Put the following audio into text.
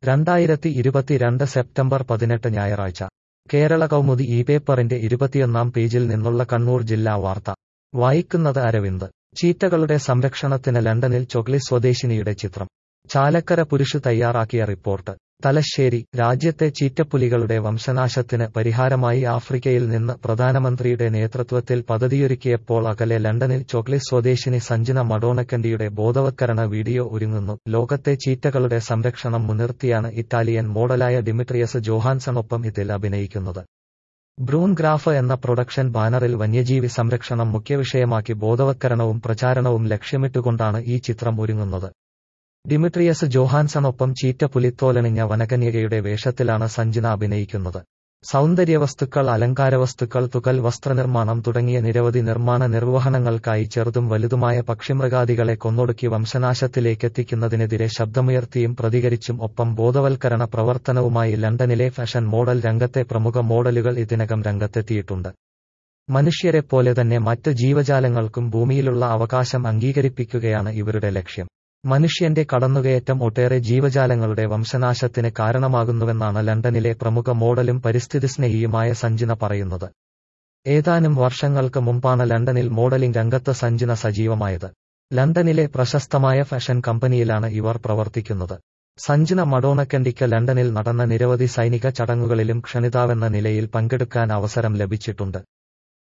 രണ്ടായിരത്തി ഇരുപത്തിരണ്ട് സെപ്റ്റംബർ പതിനെട്ട് ഞായറാഴ്ച കേരള കൗമുദി ഈ പേപ്പറിന്റെ ഇരുപത്തിയൊന്നാം പേജിൽ നിന്നുള്ള കണ്ണൂർ ജില്ലാ വാർത്ത വായിക്കുന്നത് അരവിന്ദ് ചീറ്റകളുടെ സംരക്ഷണത്തിന് ലണ്ടനിൽ ചൊക്ലി സ്വദേശിനിയുടെ ചിത്രം ചാലക്കര പുരുഷ് തയ്യാറാക്കിയ റിപ്പോർട്ട് തലശ്ശേരി രാജ്യത്തെ ചീറ്റപ്പുലികളുടെ വംശനാശത്തിന് പരിഹാരമായി ആഫ്രിക്കയിൽ നിന്ന് പ്രധാനമന്ത്രിയുടെ നേതൃത്വത്തിൽ പദ്ധതിയൊരുക്കിയപ്പോൾ അകലെ ലണ്ടനിൽ ചൊക്ലി സ്വദേശിനി സഞ്ജന മഡോണക്കണ്ടിയുടെ ബോധവത്കരണ വീഡിയോ ഒരുങ്ങുന്നു ലോകത്തെ ചീറ്റകളുടെ സംരക്ഷണം മുൻനിർത്തിയാണ് ഇറ്റാലിയൻ മോഡലായ ഡിമിട്രിയസ് ജോഹാൻസണൊപ്പം ഇതിൽ അഭിനയിക്കുന്നത് ബ്രൂൺ ഗ്രാഫ് എന്ന പ്രൊഡക്ഷൻ ബാനറിൽ വന്യജീവി സംരക്ഷണം മുഖ്യവിഷയമാക്കി ബോധവത്കരണവും പ്രചാരണവും ലക്ഷ്യമിട്ടുകൊണ്ടാണ് ഈ ചിത്രം ഒരുങ്ങുന്നത് ഡിമിട്രിയസ് ജോഹാൻസണൊപ്പം ചീറ്റ പുലിത്തോലണിഞ്ഞ വനകന്യകയുടെ വേഷത്തിലാണ് സഞ്ജന അഭിനയിക്കുന്നത് സൗന്ദര്യവസ്തുക്കൾ അലങ്കാരവസ്തുക്കൾ തുകൽ വസ്ത്രനിർമ്മാണം തുടങ്ങിയ നിരവധി നിർമ്മാണ നിർവഹണങ്ങൾക്കായി ചെറുതും വലുതുമായ പക്ഷിമൃഗാദികളെ കൊന്നൊടുക്കി വംശനാശത്തിലേക്കെത്തിക്കുന്നതിനെതിരെ ശബ്ദമുയർത്തിയും പ്രതികരിച്ചും ഒപ്പം ബോധവൽക്കരണ പ്രവർത്തനവുമായി ലണ്ടനിലെ ഫാഷൻ മോഡൽ രംഗത്തെ പ്രമുഖ മോഡലുകൾ ഇതിനകം രംഗത്തെത്തിയിട്ടുണ്ട് മനുഷ്യരെപ്പോലെ തന്നെ മറ്റ് ജീവജാലങ്ങൾക്കും ഭൂമിയിലുള്ള അവകാശം അംഗീകരിപ്പിക്കുകയാണ് ഇവരുടെ ലക്ഷ്യം മനുഷ്യന്റെ കടന്നുകയറ്റം ഒട്ടേറെ ജീവജാലങ്ങളുടെ വംശനാശത്തിന് കാരണമാകുന്നുവെന്നാണ് ലണ്ടനിലെ പ്രമുഖ മോഡലും പരിസ്ഥിതി സ്നേഹിയുമായ സഞ്ജന പറയുന്നത് ഏതാനും വർഷങ്ങൾക്ക് മുമ്പാണ് ലണ്ടനിൽ മോഡലിംഗ് രംഗത്ത് സഞ്ജന സജീവമായത് ലണ്ടനിലെ പ്രശസ്തമായ ഫാഷൻ കമ്പനിയിലാണ് ഇവർ പ്രവർത്തിക്കുന്നത് സഞ്ജന മഡോണക്കണ്ടിക്ക് ലണ്ടനിൽ നടന്ന നിരവധി സൈനിക ചടങ്ങുകളിലും ക്ഷണിതാവെന്ന നിലയിൽ പങ്കെടുക്കാൻ അവസരം ലഭിച്ചിട്ടുണ്ട്